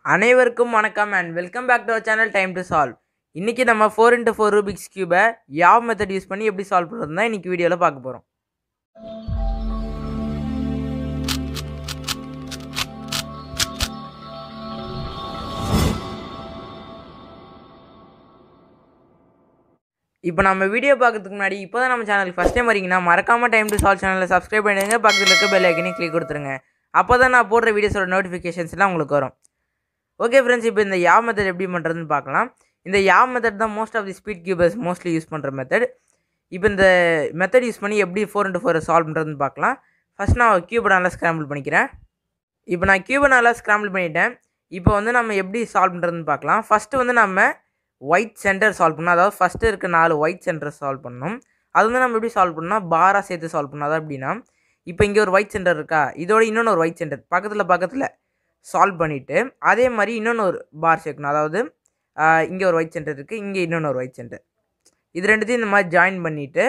அனைவருக்கும் வணக்கம் and welcome back to our channel time to solve இன்றைக்கி நம்ம ஃபோர் இன்ட்டு ஃபோர் ரூபிக்ஸ் கியூபை யாவ் மெத்தட் யூஸ் பண்ணி எப்படி சால்வ் பண்ணுறது தான் இன்றைக்கி வீடியோவில் பார்க்க போகிறோம் இப்போ நம்ம வீடியோ பார்க்கறதுக்கு முன்னாடி இப்போ தான் நம்ம சேனலுக்கு ஃபஸ்ட் டைம் வரீங்கன்னா மறக்காமல் டைம் டு சால்வ் சேனலில் சப்ஸ்கிரைப் பண்ணிடுங்க பக்கத்தில் இருக்க பெல் ஐக்கனையும் கிளிக் கொடுத்துருங்க அப்போ தான் நான் போடுற வீடியோஸோட நோட்டிஃபிகேஷன்ஸ்லாம் உங்களுக்கு வரும் ஓகே ஃப்ரெண்ட்ஸ் இப்போ இந்த யா மெத்தட் எப்படி பண்ணுறதுன்னு பார்க்கலாம் இந்த யா மெத்தட் தான் most of the speed cubers mostly use பண்ணுற மெத்தட் இப்போ இந்த மெத்தட் யூஸ் பண்ணி எப்படி ஃபோர் இன்ட்டு ஃபோர் சால்வ் பண்ணுறதுன்னு பார்க்கலாம் ஃபஸ்ட் நான் கியூபை நல்லா ஸ்க்ராம்பிள் பண்ணிக்கிறேன் இப்போ நான் கியூபை நல்லா ஸ்க்ராம்பிள் பண்ணிட்டேன் இப்போ வந்து நம்ம எப்படி சால்வ் பண்ணுறதுன்னு பார்க்கலாம் ஃபஸ்ட்டு வந்து நம்ம ஒயிட் சென்டர் சால்வ் பண்ணணும் அதாவது ஃபஸ்ட்டு இருக்க நாலு ஒயிட் சென்டர் சால்வ் பண்ணணும் அது வந்து நம்ம எப்படி சால்வ் பண்ணால் பாராக சேர்த்து சால்வ் பண்ணணும் அதாவது எப்படின்னா இப்போ இங்கே ஒரு ஒயிட் சென்டர் இருக்கா இதோட இன்னொன்று ஒரு ஒயிட் சென்டர் பக்கத்தில் பக்கத்தில் சால்வ் பண்ணிவிட்டு அதே மாதிரி இன்னொன்று ஒரு பார் சேர்க்கணும் அதாவது இங்கே ஒரு ஒயிட் சென்டர் இருக்குது இங்கே இன்னொன்று ஒரு ஒயிட் சென்டர் இது ரெண்டுத்தையும் இந்த மாதிரி ஜாயின் பண்ணிவிட்டு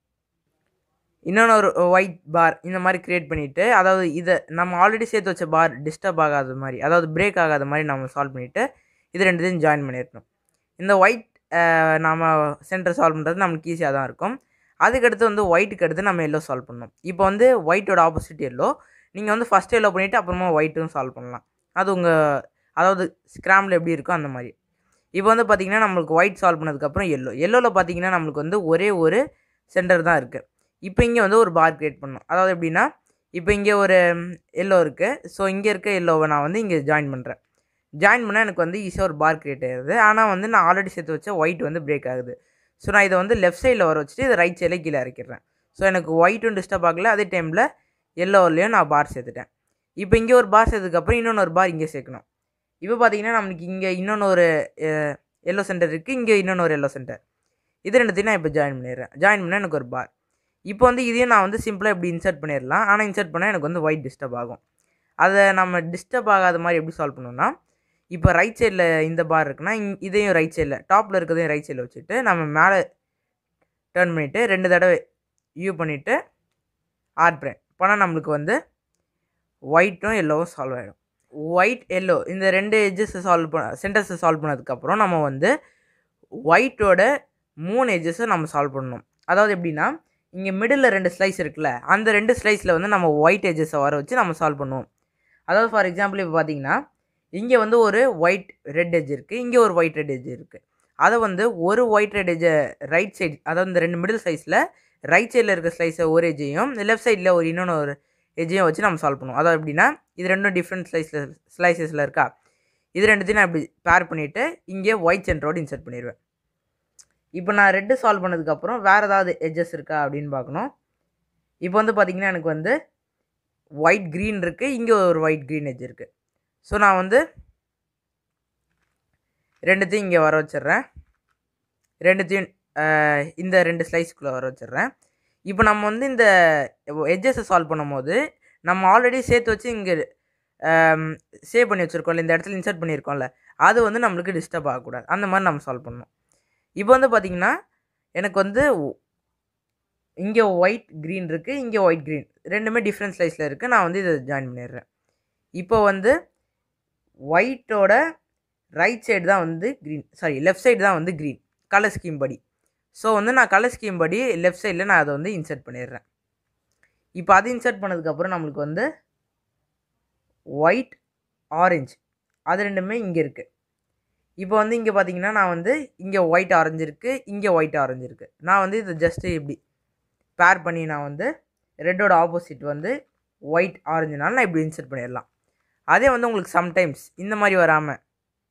இன்னொன்று ஒரு ஒயிட் பார் இந்த மாதிரி க்ரியேட் பண்ணிவிட்டு அதாவது இதை நம்ம ஆல்ரெடி சேர்த்து வச்ச பார் டிஸ்டர்ப் ஆகாத மாதிரி அதாவது பிரேக் ஆகாத மாதிரி நம்ம சால்வ் பண்ணிவிட்டு இது ரெண்டுத்தையும் ஜாயின் பண்ணிடணும் இந்த ஒயிட் நாம் சென்டர் சால்வ் பண்ணுறது நமக்கு ஈஸியாக தான் இருக்கும் அதுக்கடுத்து வந்து ஒயிட்டுக்கு அடுத்து நம்ம எல்லோ சால்வ் பண்ணணும் இப்போ வந்து ஒயிட்டோட ஆப்போசிட் எல்லோ நீங்கள் வந்து ஃபஸ்ட் எல்லோ பண்ணிவிட்டு அப்புறமா ஒயிட்டும் சால்வ் பண்ணலாம் அது உங்கள் அதாவது ஸ்க்ராம்பில் எப்படி இருக்கோ அந்த மாதிரி இப்போ வந்து பார்த்திங்கன்னா நம்மளுக்கு ஒயிட் சால்வ் பண்ணதுக்கப்புறம் எல்லோ எல்லோவில் பார்த்தீங்கன்னா நம்மளுக்கு வந்து ஒரே ஒரு சென்டர் தான் இருக்குது இப்போ இங்கே வந்து ஒரு பார் க்ரியேட் பண்ணணும் அதாவது எப்படின்னா இப்போ இங்கே ஒரு எல்லோ இருக்குது ஸோ இங்கே இருக்க எல்லோவை நான் வந்து இங்கே ஜாயின் பண்ணுறேன் ஜாயின் பண்ணால் எனக்கு வந்து ஈஸியாக ஒரு பார் க்ரியேட் ஆகுது ஆனால் வந்து நான் ஆல்ரெடி சேர்த்து வச்ச ஒயிட் வந்து பிரேக் ஆகுது ஸோ நான் இதை வந்து லெஃப்ட் சைடில் வர வச்சுட்டு இதை ரைட் சைடில் கீழே இறக்கிடுறேன் ஸோ எனக்கு ஒயிட்டும் டிஸ்டர்ப் ஆகல அதே டைமில் எல்லோவிலையும் நான் பார் சேர்த்துட்டேன் இப்போ இங்கே ஒரு பார் சேர்த்ததுக்கப்புறம் இன்னொன்று ஒரு பார் இங்கே சேர்க்கணும் இப்போ பார்த்தீங்கன்னா நம்மளுக்கு இங்கே இன்னொன்று ஒரு எல்லோ சென்டர் இருக்குது இங்கே இன்னொன்று ஒரு எல்லோ சென்டர் இது ரெண்டுத்தையும் நான் இப்போ ஜாயின் பண்ணிடுறேன் ஜாயின் பண்ணால் எனக்கு ஒரு பார் இப்போ வந்து இதையும் நான் வந்து சிம்பிளாக இப்படி இன்சர்ட் பண்ணிடலாம் ஆனால் இன்சர்ட் பண்ணால் எனக்கு வந்து ஒயிட் டிஸ்டர்ப் ஆகும் அதை நம்ம டிஸ்டர்ப் ஆகாத மாதிரி எப்படி சால்வ் பண்ணணும்னா இப்போ ரைட் சைடில் இந்த பார் இருக்குன்னா இங் இதையும் ரைட் சைடில் டாப்பில் இருக்கிறதையும் ரைட் சைடில் வச்சுட்டு நம்ம மேலே டேர்ன் பண்ணிவிட்டு ரெண்டு தடவை யூ பண்ணிவிட்டு ஆட் பிரேன் பண்ணால் நம்மளுக்கு வந்து ஒயிட்டும் எல்லோவும் சால்வ் ஆகிடும் ஒயிட் எல்லோ இந்த ரெண்டு எஜ்ஜஸை சால்வ் பண்ண சென்டர்ஸை சால்வ் பண்ணதுக்கப்புறம் நம்ம வந்து ஒயிட்டோட மூணு எஜ்ஜஸை நம்ம சால்வ் பண்ணணும் அதாவது எப்படின்னா இங்கே மிடில் ரெண்டு ஸ்லைஸ் இருக்குல்ல அந்த ரெண்டு ஸ்லைஸில் வந்து நம்ம ஒயிட் எஜ்ஜஸை வர வச்சு நம்ம சால்வ் பண்ணுவோம் அதாவது ஃபார் எக்ஸாம்பிள் இப்போ பார்த்தீங்கன்னா இங்கே வந்து ஒரு ஒயிட் ரெட் எஜ் இருக்குது இங்கே ஒரு ஒயிட் ரெட் எஜ் இருக்குது அதை வந்து ஒரு ஒயிட் ரெட் எஜ்ஜை ரைட் சைடு அதாவது இந்த ரெண்டு மிடில் சைஸில் ரைட் சைடில் இருக்க ஸ்லைஸை ஒரு எஜ்ஜையும் லெஃப்ட் சைடில் ஒரு இன்னொன்று ஒரு எஜ்ஜையும் வச்சு நம்ம சால்வ் பண்ணுவோம் அதாவது எப்படின்னா இது ரெண்டும் டிஃப்ரெண்ட் ஸ்லைஸில் ஸ்லைசஸில் இருக்கா இது ரெண்டுத்தையும் நான் இப்படி பேர் பண்ணிவிட்டு இங்கே ஒயிட் சென்டரோடு இன்சர்ட் பண்ணிடுவேன் இப்போ நான் ரெட்டு சால்வ் பண்ணதுக்கப்புறம் வேறு ஏதாவது எஜ்ஜஸ் இருக்கா அப்படின்னு பார்க்கணும் இப்போ வந்து பார்த்திங்கன்னா எனக்கு வந்து ஒயிட் க்ரீன் இருக்குது இங்கே ஒரு ஒயிட் க்ரீன் எஜ் இருக்குது ஸோ நான் வந்து ரெண்டுத்தையும் இங்கே வர வச்சிட்றேன் ரெண்டுத்தையும் இந்த ரெண்டு ஸ்லைஸ்க்குள்ளே வர வச்சிட்றேன் இப்போ நம்ம வந்து இந்த எட்ஜஸை சால்வ் பண்ணும்போது நம்ம ஆல்ரெடி சேர்த்து வச்சு இங்கே சேவ் பண்ணி வச்சுருக்கோம்ல இந்த இடத்துல இன்சர்ட் பண்ணியிருக்கோம்ல அது வந்து நம்மளுக்கு டிஸ்டர்ப் ஆகக்கூடாது அந்த மாதிரி நம்ம சால்வ் பண்ணணும் இப்போ வந்து பார்த்திங்கன்னா எனக்கு வந்து இங்கே ஒயிட் க்ரீன் இருக்குது இங்கே ஒயிட் க்ரீன் ரெண்டுமே டிஃப்ரெண்ட் ஸ்லைஸில் இருக்குது நான் வந்து இதை ஜாயின் பண்ணிடுறேன் இப்போ வந்து ஒயிட்டோட ரைட் சைடு தான் வந்து க்ரீன் சாரி லெஃப்ட் சைடு தான் வந்து க்ரீன் கலர் ஸ்கீம் படி ஸோ வந்து நான் கலர் ஸ்கீம் படி லெஃப்ட் சைடில் நான் அதை வந்து இன்சர்ட் பண்ணிடுறேன் இப்போ அது இன்சர்ட் பண்ணதுக்கப்புறம் நம்மளுக்கு வந்து ஒயிட் ஆரஞ்சு அது ரெண்டுமே இங்கே இருக்குது இப்போ வந்து இங்கே பார்த்தீங்கன்னா நான் வந்து இங்கே ஒயிட் ஆரஞ்சு இருக்குது இங்கே ஒயிட் ஆரஞ்சு இருக்குது நான் வந்து இதை ஜஸ்ட்டு இப்படி பேர் பண்ணி நான் வந்து ரெட்டோட ஆப்போசிட் வந்து ஒயிட் ஆரஞ்சுனால நான் இப்படி இன்சர்ட் பண்ணிடலாம் அதே வந்து உங்களுக்கு சம்டைம்ஸ் இந்த மாதிரி வராமல்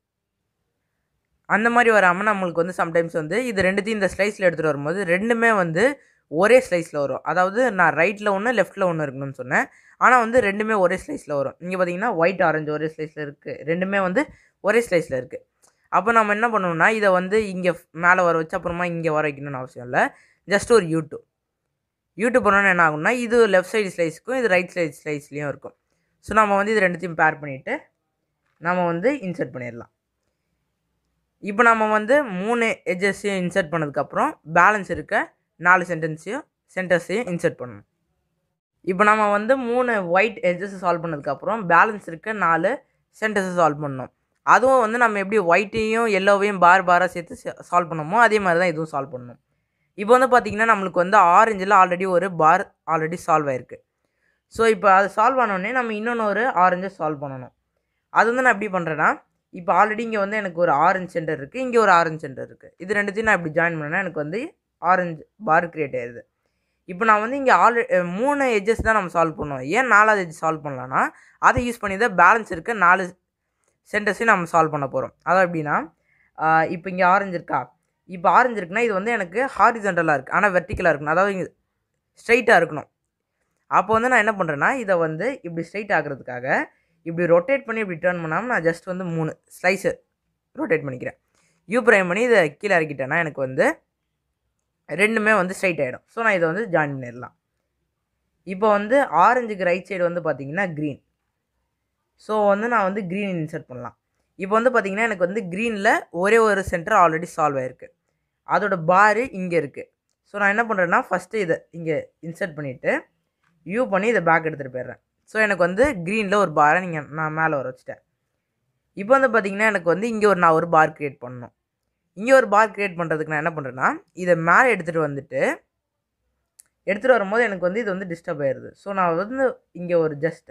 அந்த மாதிரி வராமல் நம்மளுக்கு வந்து சம்டைம்ஸ் வந்து இது ரெண்டுத்தையும் இந்த ஸ்லைஸில் எடுத்துகிட்டு வரும்போது ரெண்டுமே வந்து ஒரே ஸ்லைஸில் வரும் அதாவது நான் ரைட்டில் ஒன்று லெஃப்ட்டில் ஒன்று இருக்கணும்னு சொன்னேன் ஆனால் வந்து ரெண்டுமே ஒரே ஸ்லைஸில் வரும் இங்கே பார்த்தீங்கன்னா ஒயிட் ஆரஞ்சு ஒரே ஸ்லைஸில் இருக்குது ரெண்டுமே வந்து ஒரே ஸ்லைஸில் இருக்குது அப்போ நம்ம என்ன பண்ணணும்னா இதை வந்து இங்கே மேலே வர வச்சு அப்புறமா இங்கே வர வைக்கணும்னு அவசியம் இல்லை ஜஸ்ட் ஒரு யூடியூப் யூடியூப் பண்ணோன்னு என்ன ஆகும்னா இது லெஃப்ட் சைடு ஸ்லைஸுக்கும் இது ரைட் சைடு ஸ்லைஸ்லேயும் இருக்கும் ஸோ நம்ம வந்து இது ரெண்டுத்தையும் பேர் பண்ணிவிட்டு நம்ம வந்து இன்சர்ட் பண்ணிடலாம் இப்போ நம்ம வந்து மூணு எஜ்ஜஸையும் இன்சர்ட் பண்ணதுக்கப்புறம் பேலன்ஸ் இருக்க நாலு சென்டென்ஸையும் சென்டர்ஸையும் இன்சர்ட் பண்ணணும் இப்போ நம்ம வந்து மூணு ஒயிட் எஜ்ஜஸ் சால்வ் பண்ணதுக்கப்புறம் பேலன்ஸ் இருக்க நாலு சென்டென்ஸை சால்வ் பண்ணணும் அதுவும் வந்து நம்ம எப்படி ஒயிட்டையும் எல்லோவையும் பார் பாராக சேர்த்து சால்வ் பண்ணோமோ அதே மாதிரி தான் இதுவும் சால்வ் பண்ணணும் இப்போ வந்து பார்த்திங்கன்னா நம்மளுக்கு வந்து ஆரஞ்சில் ஆல்ரெடி ஒரு பார் ஆல்ரெடி சால்வ் ஆயிருக்கு ஸோ இப்போ அது சால்வ் ஆனோடனே நம்ம இன்னொன்று ஒரு ஆரஞ்சை சால்வ் பண்ணணும் அது வந்து நான் எப்படி பண்ணுறேன்னா இப்போ ஆல்ரெடி இங்கே வந்து எனக்கு ஒரு ஆரஞ்சு சென்டர் இருக்குது இங்கே ஒரு ஆரஞ்சு சென்டர் இருக்குது இது ரெண்டுத்தையும் நான் இப்படி ஜாயின் பண்ணேன்னா எனக்கு வந்து ஆரஞ்சு பார் கிரியேட் ஆயிடுது இப்போ நான் வந்து இங்கே ஆல் மூணு எட்ஜஸ் தான் நம்ம சால்வ் பண்ணுவோம் ஏன் நாலாவது எட்ஜ் சால்வ் பண்ணலான்னா அதை யூஸ் பண்ணி தான் பேலன்ஸ் இருக்க நாலு சென்டர்ஸையும் நம்ம சால்வ் பண்ண போகிறோம் அதான் எப்படின்னா இப்போ இங்கே ஆரஞ்சு இருக்கா இப்போ ஆரஞ்சு இருக்குன்னா இது வந்து எனக்கு ஹாரிஜென்டலாக இருக்குது ஆனால் வெர்டிக்கலாக இருக்கணும் அதாவது இங்கே ஸ்ட்ரைட்டாக இருக்கணும் அப்போ வந்து நான் என்ன பண்ணுறேன்னா இதை வந்து இப்படி ஸ்ட்ரைட் ஆகிறதுக்காக இப்படி ரொட்டேட் பண்ணி இப்படி டேர்ன் பண்ணாமல் நான் ஜஸ்ட் வந்து மூணு ஸ்லைஸு ரொட்டேட் பண்ணிக்கிறேன் யூ ப்ரைம் பண்ணி இதை கீழே இறக்கிட்டேன்னா எனக்கு வந்து ரெண்டுமே வந்து ஸ்ட்ரைட் ஆகிடும் ஸோ நான் இதை வந்து ஜாயின் பண்ணிடலாம் இப்போ வந்து ஆரஞ்சுக்கு ரைட் சைடு வந்து பார்த்தீங்கன்னா க்ரீன் ஸோ வந்து நான் வந்து க்ரீன் இன்சர்ட் பண்ணலாம் இப்போ வந்து பார்த்தீங்கன்னா எனக்கு வந்து க்ரீனில் ஒரே ஒரு சென்டர் ஆல்ரெடி சால்வ் ஆகிருக்கு அதோட பாரு இங்கே இருக்குது ஸோ நான் என்ன பண்ணுறேன்னா ஃபஸ்ட்டு இதை இங்கே இன்சர்ட் பண்ணிவிட்டு யூ பண்ணி இதை பேக் எடுத்துகிட்டு போயிடுறேன் ஸோ எனக்கு வந்து க்ரீனில் ஒரு பாரை நீங்கள் நான் மேலே வர வச்சுட்டேன் இப்போ வந்து பார்த்தீங்கன்னா எனக்கு வந்து இங்கே ஒரு நான் ஒரு பார் க்ரியேட் பண்ணணும் இங்கே ஒரு பார் க்ரியேட் பண்ணுறதுக்கு நான் என்ன பண்ணுறேன்னா இதை மேலே எடுத்துகிட்டு வந்துட்டு எடுத்துகிட்டு வரும்போது எனக்கு வந்து இது வந்து டிஸ்டர்ப் ஆயிடுது ஸோ நான் வந்து இங்கே ஒரு ஜஸ்ட்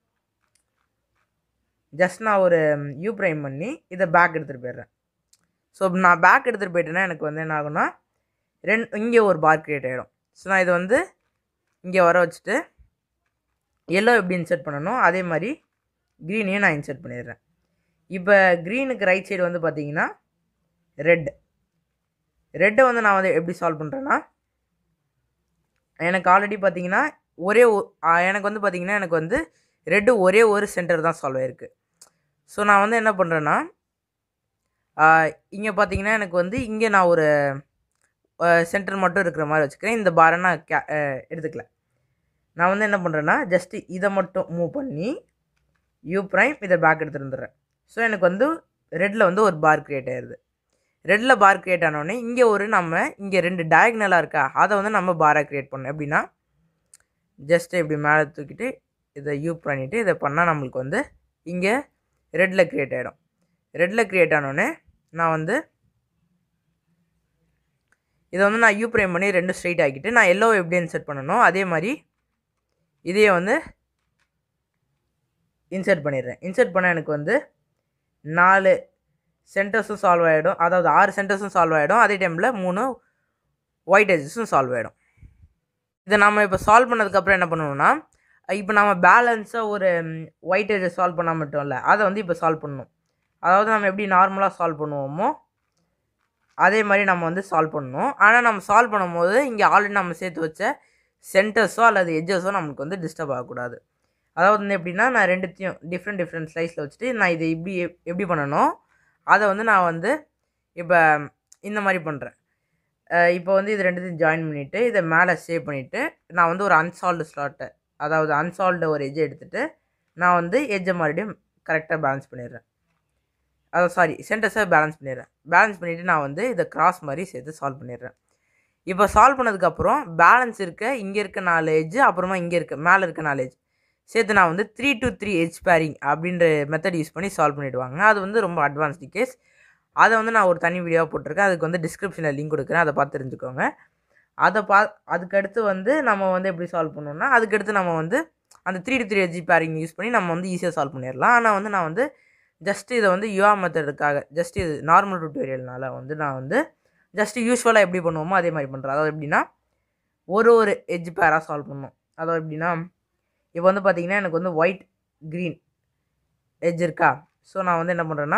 ஜஸ்ட் நான் ஒரு யூ ப்ரைம் பண்ணி இதை பேக் எடுத்துகிட்டு போயிடுறேன் ஸோ நான் பேக் எடுத்துகிட்டு போயிட்டேன்னா எனக்கு வந்து என்ன ஆகும்னா ரெண்டு இங்கே ஒரு பார் க்ரியேட் ஆகிடும் ஸோ நான் இதை வந்து இங்கே வர வச்சுட்டு எல்லோ எப்படி இன்சர்ட் பண்ணணும் அதே மாதிரி க்ரீனையும் நான் இன்சர்ட் பண்ணிடுறேன் இப்போ க்ரீனுக்கு ரைட் சைடு வந்து பார்த்தீங்கன்னா ரெட் ரெட்டை வந்து நான் வந்து எப்படி சால்வ் பண்ணுறேன்னா எனக்கு ஆல்ரெடி பார்த்தீங்கன்னா ஒரே ஒ- ஆ, எனக்கு வந்து பார்த்தீங்கன்னா எனக்கு வந்து ரெட்டு ஒரே ஒரு சென்டர் தான் சால்வ் ஆயிருக்கு ஸோ நான் வந்து என்ன பண்ணுறேன்னா இங்கே பார்த்தீங்கன்னா எனக்கு வந்து இங்கே நான் ஒரு சென்டர் மட்டும் இருக்கிற மாதிரி வச்சுக்கிறேன் இந்த பாரை நான் கே அஹ், எடுத்துக்கல நான் வந்து என்ன பண்ணுறேன்னா ஜஸ்ட்டு இதை மட்டும் மூவ் பண்ணி யூ ப்ரைம் இதை பேக் எடுத்துட்டு வந்துடுறேன் ஸோ எனக்கு வந்து ரெட்டில் வந்து ஒரு பார் க்ரியேட் ஆயிடுது ரெட்டில் பார் க்ரியேட் ஆனோடனே இங்கே ஒரு நம்ம இங்கே ரெண்டு டயக்னலாக இருக்கா அதை வந்து நம்ம பாராக க்ரியேட் பண்ணோம் எப்படின்னா ஜஸ்ட்டு இப்படி மேலே தூக்கிட்டு இதை யூ பண்ணிவிட்டு இதை பண்ணால் நம்மளுக்கு வந்து இங்கே ரெட்டில் க்ரியேட் ஆகிடும் ரெட்டில் க்ரியேட் ஆனோடனே நான் வந்து இதை வந்து நான் யூ ப்ரைம் பண்ணி ரெண்டும் ஸ்ட்ரைட் ஆக்கிட்டு நான் எல்லோ எப்படி இன்சர்ட் பண்ணணும் அதே மாதிரி இதையே வந்து இன்சர்ட் பண்ணிடுறேன் இன்சர்ட் பண்ண எனக்கு வந்து நாலு சென்டர்ஸும் சால்வ் ஆகிடும் அதாவது ஆறு சென்டர்ஸும் சால்வ் ஆகிடும் அதே டைமில் மூணு ஒயிட் எஜஸும் சால்வ் ஆகிடும் இதை நம்ம இப்போ சால்வ் பண்ணதுக்கப்புறம் என்ன பண்ணுவோம்னா இப்போ நம்ம பேலன்ஸாக ஒரு ஒயிட் எஜை சால்வ் பண்ணால் மட்டும் இல்லை அதை வந்து இப்போ சால்வ் பண்ணணும் அதாவது நம்ம எப்படி நார்மலாக சால்வ் பண்ணுவோமோ அதே மாதிரி நம்ம வந்து சால்வ் பண்ணணும் ஆனால் நம்ம சால்வ் பண்ணும்போது இங்கே ஆல்ரெடி நம்ம சேர்த்து வச்ச சென்டர்ஸோ அல்லது எட்ஜஸோ நமக்கு வந்து டிஸ்டர்ப் ஆகக்கூடாது அதாவது வந்து எப்படின்னா நான் ரெண்டுத்தையும் டிஃப்ரெண்ட் டிஃப்ரெண்ட் ஸ்லைஸில் வச்சுட்டு நான் இதை இப்படி எப்- எப்படி பண்ணணும் அதை வந்து நான் வந்து இப்போ இந்த மாதிரி பண்ணுறேன் இப்போ வந்து இது ரெண்டுத்தையும் ஜாயின் பண்ணிவிட்டு இதை மேலே சேவ் பண்ணிவிட்டு நான் வந்து ஒரு அன்சால்வ்டு ஸ்லாட்டை அதாவது அன்சால்வ்டு ஒரு எஜ்ஜை எடுத்துகிட்டு நான் வந்து எஜ்ஜை மறுபடியும் கரெக்டாக பேலன்ஸ் பண்ணிடுறேன் அதாவது சாரி சென்டர்ஸை பேலன்ஸ் பண்ணிடுறேன் பேலன்ஸ் பண்ணிவிட்டு நான் வந்து இதை கிராஸ் மாதிரி சேர்த்து சால்வ் பண்ணிடுறேன் இப்போ சால்வ் பண்ணதுக்கப்புறம் பேலன்ஸ் இருக்க இங்கே இருக்க நாலு எஜ்ஜு அப்புறமா இங்கே இருக்க மேலே இருக்க நாலு எஜ் சேர்த்து நான் வந்து three to three edge pairing அப்படின்ற மெத்தட் யூஸ் பண்ணி சால்வ் பண்ணிவிடுவாங்க அது வந்து ரொம்ப அட்வான்ஸ்டு கேஸ் அதை வந்து நான் ஒரு தனி வீடியோவாக போட்டிருக்கேன் அதுக்கு வந்து டிஸ்கிரிப்ஷனில் லிங்க் கொடுக்குறேன் அதை பார்த்து தெரிஞ்சுக்கோங்க அதை பா அதுக்கடுத்து வந்து நம்ம வந்து எப்படி சால்வ் பண்ணோம்னா அதுக்கடுத்து நம்ம வந்து அந்த three to three edge pairing use பண்ணி நம்ம வந்து ஈஸியாக சால்வ் பண்ணிடலாம் ஆனால் வந்து நான் வந்து ஜஸ்ட் இதை வந்து யுவா மெத்தடுக்காக ஜஸ்ட் இது நார்மல் டுட்டோரியல்னால வந்து நான் வந்து ஜஸ்ட் யூஸ்வலாக எப்படி பண்ணுவோமோ அதே மாதிரி பண்ணுறேன் அதாவது எப்படின்னா ஒரு ஒரு எஜ் பேராக சால்வ் பண்ணணும் அதாவது எப்படின்னா இப்போ வந்து பார்த்தீங்கன்னா எனக்கு வந்து ஒயிட் க்ரீன் எஜ் இருக்கா ஸோ நான் வந்து என்ன பண்ணுறேன்னா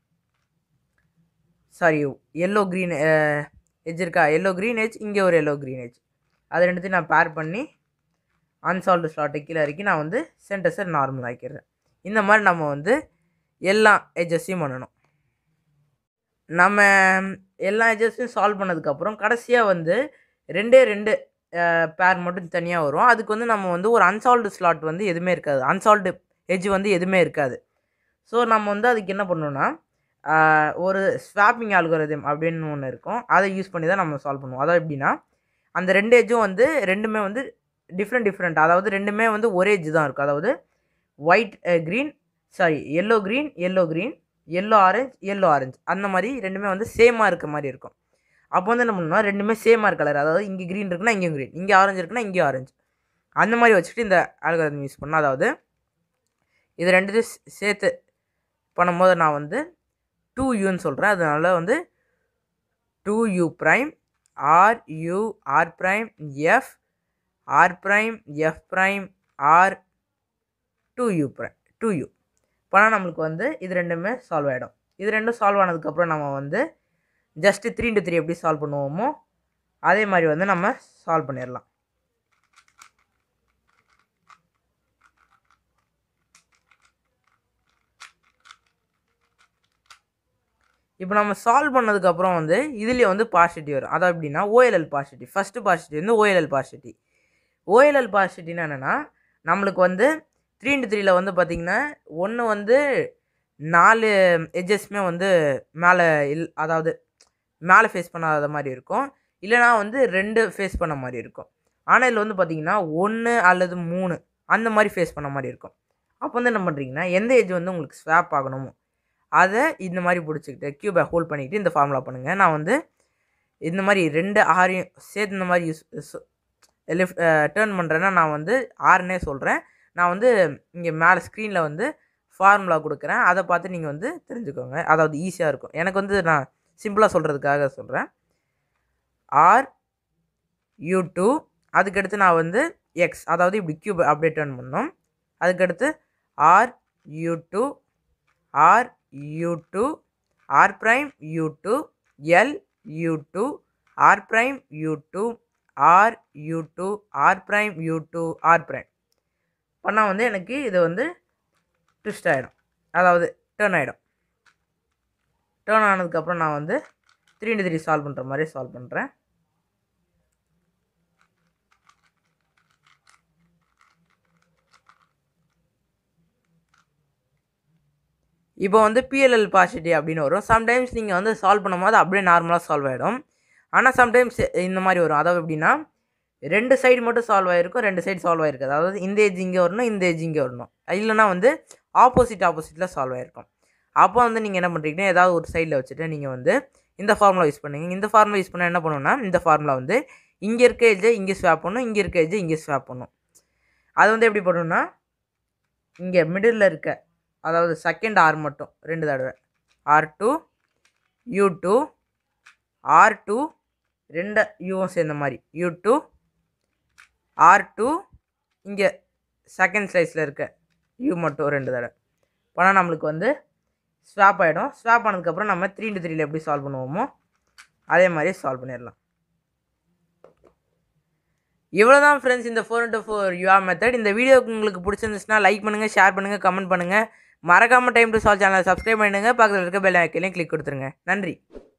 சாரி எல்லோ க்ரீன் எஜ் இருக்கா எல்லோ க்ரீன் எஜ் இங்கே ஒரு எல்லோ க்ரீன் எஜ் அது ரெண்டுத்தையும் நான் பேர் பண்ணி அன்சால்வ்டு ஸ்லாட்டை கீழே இறக்கி நான் வந்து சென்டர்ஸை நார்மல் ஆக்கிடுறேன் இந்த மாதிரி நம்ம வந்து எல்லா எஜஸையும் பண்ணணும் நம்ம எல்லா எஜஸையும் சால்வ் பண்ணதுக்கப்புறம் கடைசியாக வந்து ரெண்டே ரெண்டு பேர் மட்டும் தனியாக வரும் அதுக்கு வந்து நம்ம வந்து ஒரு அன்சால்வ்டு ஸ்லாட் வந்து எதுவுமே இருக்காது அன்சால்வ்டு எஜ் வந்து எதுவுமே இருக்காது ஸோ நம்ம வந்து அதுக்கு என்ன பண்ணணும்னா ஆஹ், ஒரு ஸ்வாப்பிங் ஆல்கோரிதம் அப்படின்னு ஒன்று இருக்கும் அதை யூஸ் பண்ணி தான் நம்ம சால்வ் பண்ணுவோம் அதாவது எப்படின்னா அந்த ரெண்டு எஜ்ஜும் வந்து ரெண்டுமே வந்து டிஃப்ரெண்ட் டிஃப்ரெண்ட் அதாவது ரெண்டுமே வந்து ஒரே எஜ் தான் இருக்கும் அதாவது white green sorry yellow green yellow green yellow orange yellow orange அந்த மாதிரி ரெண்டுமே வந்து சேமாக இருக்க மாதிரி இருக்கும் அப்போ வந்து என்ன பண்ணணும்னா ரெண்டுமே சேமாக இருக்க கலர் அதாவது இங்கே க்ரீன் இருக்குன்னா இங்கேயும் க்ரீன் இங்கே ஆரஞ்சு இருக்குன்னா இங்கேயும் ஆரஞ்சு அந்த மாதிரி வச்சுட்டு இந்த அல்காரிதம் யூஸ் பண்ணணும் அதாவது இது ரெண்டுத்தையும் சே- சேர்த்து பண்ணும்போது நான் வந்து டூ யூன்னு சொல்கிறேன் அதனால வந்து two U prime R U R prime F R prime F prime R two U prime two U பண்ணால் நம்மளுக்கு வந்து இது ரெண்டுமே சால்வ் ஆகிடும் இது ரெண்டும் சால்வ் ஆனதுக்கப்புறம் நம்ம வந்து ஜஸ்ட்டு த்ரீ இன்ட்டு த்ரீ எப்படி சால்வ் பண்ணுவோமோ அதே மாதிரி வந்து நம்ம சால்வ் பண்ணிடலாம் இப்போ நம்ம சால்வ் பண்ணதுக்கப்புறம் வந்து இதுலேயே வந்து பாசிட்டிவ் வரும் அதாவது எப்படின்னா ஓஎல்எல் பாசிட்டிவ் ஃபஸ்ட்டு பாசிட்டிவ் வந்து ஓஎல்எல் பாசிட்டிவ் ஓஎல்எல் பாசிட்டிவ்னா என்னென்னா நம்மளுக்கு வந்து த்ரீ இன்ட்டு த்ரீல வந்து பார்த்திங்கன்னா ஒன்று வந்து நாலு எட்ஜஸ்மே வந்து மேலே இல் அதாவது மேலே ஃபேஸ் பண்ணாத மாதிரி இருக்கும் இல்லைனா வந்து ரெண்டு ஃபேஸ் பண்ண மாதிரி இருக்கும் ஆனால் இதில் வந்து பார்த்திங்கன்னா ஒன்று அல்லது மூணு அந்த மாதிரி ஃபேஸ் பண்ண மாதிரி இருக்கும் அப்போ வந்து என்ன பண்ணுறீங்கன்னா எந்த ஏஜ் வந்து உங்களுக்கு ஸ்வாப் ஆகணுமோ அதை இந்த மாதிரி பிடிச்சிக்கிட்டு க்யூபை ஹோல்ட் பண்ணிக்கிட்டு இந்த ஃபார்முலா பண்ணுங்கள் நான் வந்து இந்த மாதிரி ரெண்டு ஆறையும் சேர்த்து இந்த மாதிரி யூஸ் லெஃப்ட் டேர்ன் பண்ணுறேன்னா நான் வந்து ஆறுனே சொல்கிறேன் நான் வந்து இங்கே மேலே ஸ்க்ரீனில் வந்து ஃபார்முலா கொடுக்குறேன் அதை பார்த்து நீங்கள் வந்து தெரிஞ்சுக்கோங்க அதாவது ஈஸியாக இருக்கும் எனக்கு வந்து நான் சிம்பிளாக சொல்கிறதுக்காக சொல்கிறேன் ஆர் யூ டூ அதுக்கடுத்து நான் வந்து எக்ஸ் அதாவது இப்படி க்யூப் அப்படியே டேர்ன் பண்ணோம் அதுக்கடுத்து R U two R U two R prime U two L U two R prime U two R U two R prime U two R prime பண்ணால் வந்து எனக்கு இது வந்து ட்விஸ்ட் ஆகிடும் அதாவது டேர்ன் ஆகிடும் டேர்ன் ஆனதுக்கப்புறம் நான் வந்து த்ரீ இன்ட்டு த்ரீ சால்வ் பண்ணுற மாதிரி சால்வ் பண்ணுறேன் இப்போ வந்து பிஎல்எல் பாசிட்டிவ் அப்படின்னு வரும் சம்டைம்ஸ் நீங்கள் வந்து சால்வ் பண்ணும்போது அப்படியே நார்மலாக சால்வ் ஆகிடும் ஆனால் சம்டைம்ஸ் இந்த மாதிரி வரும் அதாவது எப்படின்னா ரெண்டு சைடு மட்டும் சால்வ் ஆகிருக்கும் ரெண்டு சைடு சால்வ் ஆகிருக்கு அதாவது இந்த ஏஜ் இங்கே வரணும் இந்த ஏஜ் இங்கே வரணும் இல்லைனா வந்து ஆப்போசிட் ஆப்போசிட்டில் சால்வ் ஆகிருக்கும் அப்போ வந்து நீங்கள் என்ன பண்ணுறீங்கன்னா ஏதாவது ஒரு சைடில் வச்சுட்டு நீங்கள் வந்து இந்த ஃபார்முலா யூஸ் பண்ணுங்க இந்த ஃபார்முலா யூஸ் பண்ணால் என்ன பண்ணுவோம்னா இந்த ஃபார்முலா வந்து இங்கே இருக்க ஏஜை இங்கே ஸ்வாப் பண்ணும் இங்கே இருக்க ஏஜை இங்கே ஸ்வாப் பண்ணும் அது வந்து எப்படி பண்ணுன்னா இங்கே மிடில் இருக்க அதாவது செகண்ட் ஆர் மட்டும் ரெண்டு தடவை R two U two R two ரெண்டு யூவும் சேர்ந்த மாதிரி யூ டூ ஆர் டூ இங்கே செகண்ட் ஸ்லைஸில் இருக்க யூ மட்டும் ரெண்டு தடவை பண்ணால் நம்மளுக்கு வந்து ஸ்வாப் ஆகிடும் ஸ்வாப் ஆனதுக்கப்புறம் நம்ம த்ரீ இன்ட்டு த்ரீல எப்படி சால்வ் பண்ணுவோமோ அதே மாதிரி சால்வ் பண்ணிடலாம் இவ்வளோ தான் ஃப்ரெண்ட்ஸ் இந்த four into four Yau method இந்த வீடியோக்கு உங்களுக்கு பிடிச்சிருந்துச்சுன்னா லைக் பண்ணுங்கள் ஷேர் பண்ணுங்கள் கமெண்ட் பண்ணுங்கள் மறக்காமல் டைம் டு சால்வ் சேனலை சப்ஸ்கிரைப் பண்ணிடுங்க பக்கத்தில் இருக்க பெல் ஐக்கனையும் கிளிக் கொடுத்துருங்க நன்றி